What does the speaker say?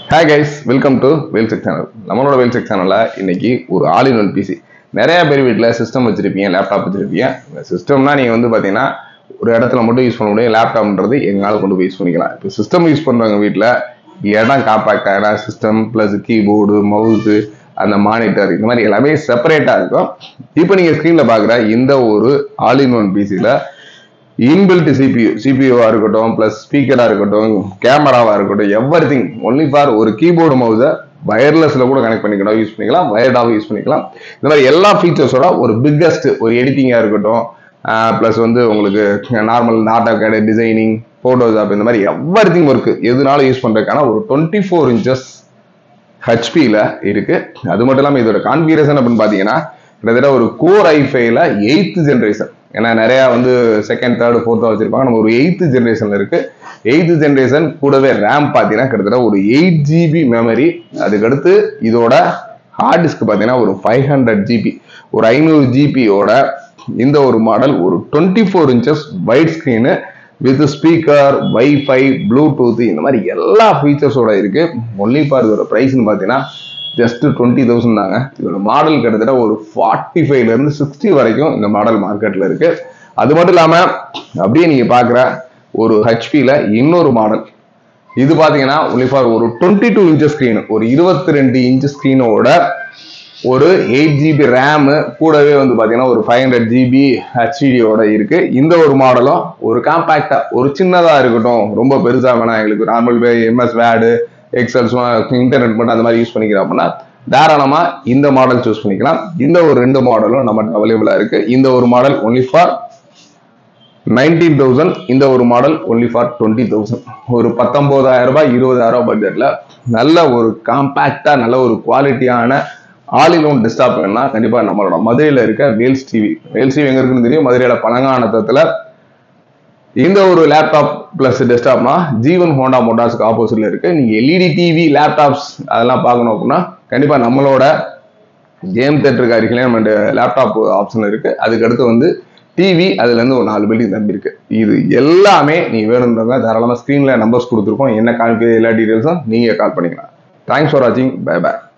hi guys welcome to வேல்செக் channel நம்மளோட வேல்செக் சேனலில் இன்னைக்கு ஒரு ஆல் இன் ஒன் பிசி நிறைய பேர் வீட்டில் சிஸ்டம் வச்சிருப்பீங்க லேப்டாப் வச்சிருப்பீங்க சிஸ்டம்னா நீங்கள் வந்து பார்த்தீங்கன்னா ஒரு இடத்துல மட்டும் யூஸ் பண்ண முடியும் லேப்டாப்ன்றது எங்களால் கொண்டு போய் யூஸ் பண்ணிக்கலாம் இப்போ சிஸ்டம் யூஸ் பண்ணுறவங்க வீட்டில் இடம் காப்பாக்டாக ஏன்னா சிஸ்டம் ப்ளஸ் கீபோர்டு மவுஸு அந்த மானிட்டர் இந்த மாதிரி எல்லாமே செப்பரேட்டாக இருக்கும் இப்போ நீங்கள் ஸ்க்ரீனில் பார்க்குற இந்த ஒரு ஆல் இன் ஒன் பிசியில் இன்பில்ட் சிபியூ சிபியூவா இருக்கட்டும் பிளஸ் ஸ்பீக்கரா இருக்கட்டும் கேமராவா இருக்கட்டும் எவ்ரி திங் ஒன்லி ஃபார் ஒரு கீபோர்டு மவுஸை வயர்லெஸ்ல கூட கனெக்ட் பண்ணிக்கலாம் யூஸ் பண்ணிக்கலாம் வயர்டாவும் யூஸ் பண்ணிக்கலாம் இந்த மாதிரி எல்லா ஃபீச்சர்ஸோட ஒரு பிக்கஸ்ட் ஒரு எடிட்டிங்கா இருக்கட்டும் ப்ளஸ் வந்து உங்களுக்கு normal AutoCAD designing Photoshop இந்த மாதிரி எவ்ரி திங் ஒர்க்கு எதுனாலும் யூஸ் பண்றதுக்கான ஒரு டுவெண்ட்டி ஃபோர் இன்ச்சஸ் ஹெச்பியில் இருக்கு அது மட்டும் இல்லாமல் இதோட கான்ஃபிகரேஷன் அப்படின்னு பார்த்தீங்கன்னா கிட்டத்தட்ட ஒரு கோர் ஐஃபைல எயித்து ஜென்ரேஷன் ஏன்னா நிறையா வந்து செகண்ட் தேர்டு ஃபோர்த்தாக வச்சிருப்பாங்க நம்ம ஒரு எயித்து ஜென்ரேஷன் இருக்கு எயித்து ஜென்ரேஷன் கூடவே ரேம் பார்த்தீங்கன்னா கிட்டத்தட்ட ஒரு எயிட் ஜிபி மெமரி அதுக்கடுத்து இதோட ஹார்ட் டிஸ்க் பார்த்தீங்கன்னா ஒரு ஃபைவ் ஹண்ட்ரட் ஜிபி ஒரு ஐநூறு ஜிபியோட இந்த ஒரு மாடல் ஒரு twenty four inches wide screen with speaker wifi Bluetooth இந்த மாதிரி எல்லா ஃபீச்சர்ஸோட இருக்கு ஒன்லி ஃபார் இதோட ப்ரைஸ்னு பார்த்தீங்கன்னா ஜஸ்ட் டுவெண்ட்டி தௌசண்ட் தாங்க இதோட மாடல் கிட்டத்தட்ட ஒரு ஃபார்ட்டி ஃபைவ்ல இருந்து சிக்ஸ்டி வரைக்கும் இந்த மாடல் மார்க்கெட்ல இருக்கு அது மட்டும் இல்லாம அப்படியே நீங்க பாக்குற ஒரு ஹெச்பியில் இன்னொரு மாடல் இது பாத்தீங்கன்னா ஒன்லி ஃபார் ஒரு டுவெண்ட்டி டூ இன்ச் ஸ்க்ரீன் ஒரு இருபத்தி ரெண்டு இன்ச் ஸ்க்ரீனோட ஒரு எயிட் ஜிபி ரேமு கூடவே வந்து பார்த்தீங்கன்னா ஒரு ஃபைவ் ஹண்ட்ரட் ஜிபி ஹெச்டியோட இருக்கு இந்த ஒரு மாடலும் ஒரு காம்பேக்டா ஒரு சின்னதா இருக்கட்டும் ரொம்ப பெருசா வேணாம் எங்களுக்கு normal MS Word Excel internet மட்டும் அந்த மாதிரி யூஸ் பண்ணிக்கிறோம் அப்படின்னா தாராளமா இந்த மாடல் சூஸ் பண்ணிக்கலாம் இந்த ஒரு ரெண்டு மாடலும் நம்மகிட்ட அவைலபிளா இருக்கு இந்த ஒரு model only for nineteen thousand இந்த ஒரு model only for twenty thousand ஒரு பத்தொன்பதாயிரம் ரூபாய் இருபதாயிரம் ரூபாய் பட்ஜெட்ல நல்ல ஒரு காம்பேக்டா நல்ல ஒரு குவாலிட்டியான ஆல் இன் ஒன் டெஸ்க்டாப் வேணும்னா கண்டிப்பா நம்மளோட மதுரையில இருக்க வேல்ஸ் டிவி வேல்ஸ் டிவி எங்க இருக்குன்னு தெரியும் மதுரையில பழங்கானத்தத்துல இந்த ஒரு லேப்டாப் பிளஸ் டெஸ்க்டாப்னா ஜீவன் ஹோண்டா மோட்டார்ஸ்க்கு ஆப்போசிட்ல இருக்கு நீங்க எல்இடி டிவி லேப்டாப்ஸ் அதெல்லாம் பார்க்கணும் அப்படின்னா கண்டிப்பா நம்மளோட கேம் தேட்டருக்கு அருகிலே நம்ம லேப்டாப் ஆப்ஷன் இருக்கு அதுக்கு அடுத்து வந்து டிவி அதுல இருந்து ஒரு நாலு பில்டிங் தம்பி இருக்கு இது எல்லாமே நீ வேணுன்றவங்க தாராளமா ஸ்க்ரீன்ல நம்பர்ஸ் கொடுத்துருக்கோம் என்ன கால் எல்லா டீடைல்ஸும் நீங்க கால் பண்ணிக்கலாம் தேங்க்ஸ் ஃபார் வாட்சிங் பை பை